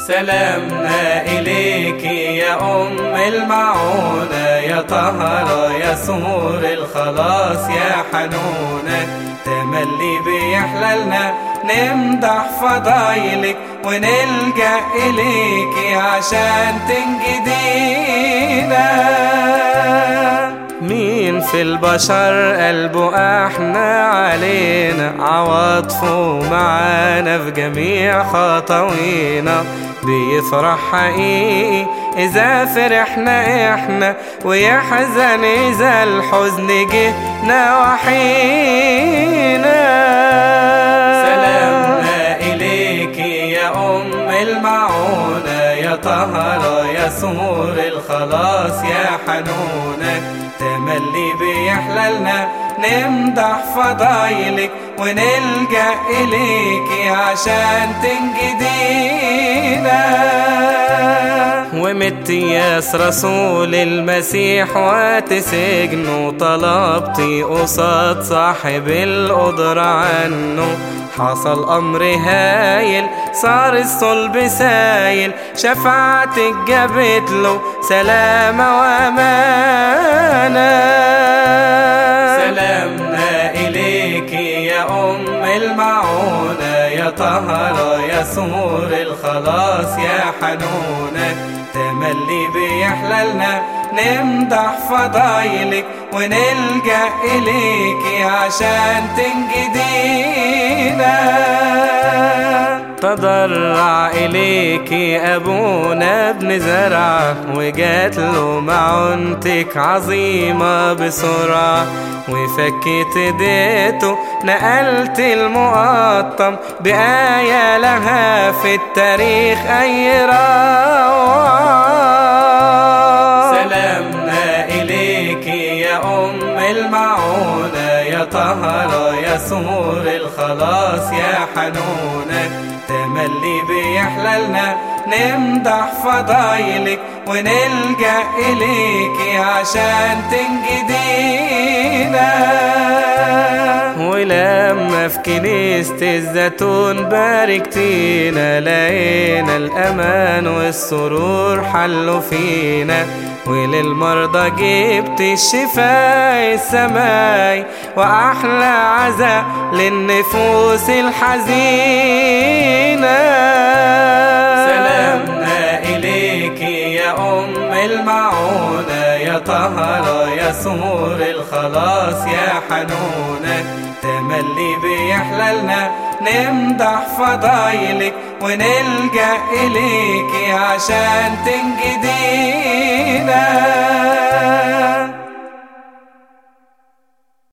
سلامنا إليك يا أم المعونة يا طهرة يا سور الخلاص يا حنونة تملي بيحللنا نمدح فضايلك ونلجأ إليك عشان تنجدينا مين في البشر قلبه احنا علينا عواطفه معانا في جميع خطوينا بيفرح حقيقي إذا فرحنا إحنا ويحزن إذا الحزن جه نواحينا سلامنا إليك يا أم المعونة يا طهرة يا سور الخلاص يا حنونة تملي بيحللنا نمدح فضايلك ونلجأ إليك عشان تنجدينا ومتياس رسول المسيح وقت سجنه طلبتي قصاد صاحب القدرة عنه حصل أمر هايل صار الصلب سايل شفاعتك جابت له سلامة وأمانة سلامنا إليك يا أم المعونة يا طهرة يا سور الخلاص يا حنونة تملي بيحللنا نمدح فضايلك ونلجأ إليك عشان تنجدينا تضرع إليك أبونا ابن زرع وجات له معونتك عظيمة بسرعة وفكيت ايديته نقلت المقطم بآية لها في التاريخ أي روعة سلامنا إليك يا أم المعونة يا طهرة يا سور الخلاص يا حنونة تملي بيحللنا نمدح فضايلك ونلجأ إليك عشان تنجدينا ولما في كنيسة الزيتون باركتينا لقينا الأمان والسرور حلوا فينا وللمرضى جبت الشفاء السماي وأحلى عزاء للنفوس الحزينة سلامنا إليك يا أم المعونة يا طهرة يا سور الخلاص يا حنونة تملي بيحللنا نمدح فضايلك ونلجأ إليك عشان تنجدينا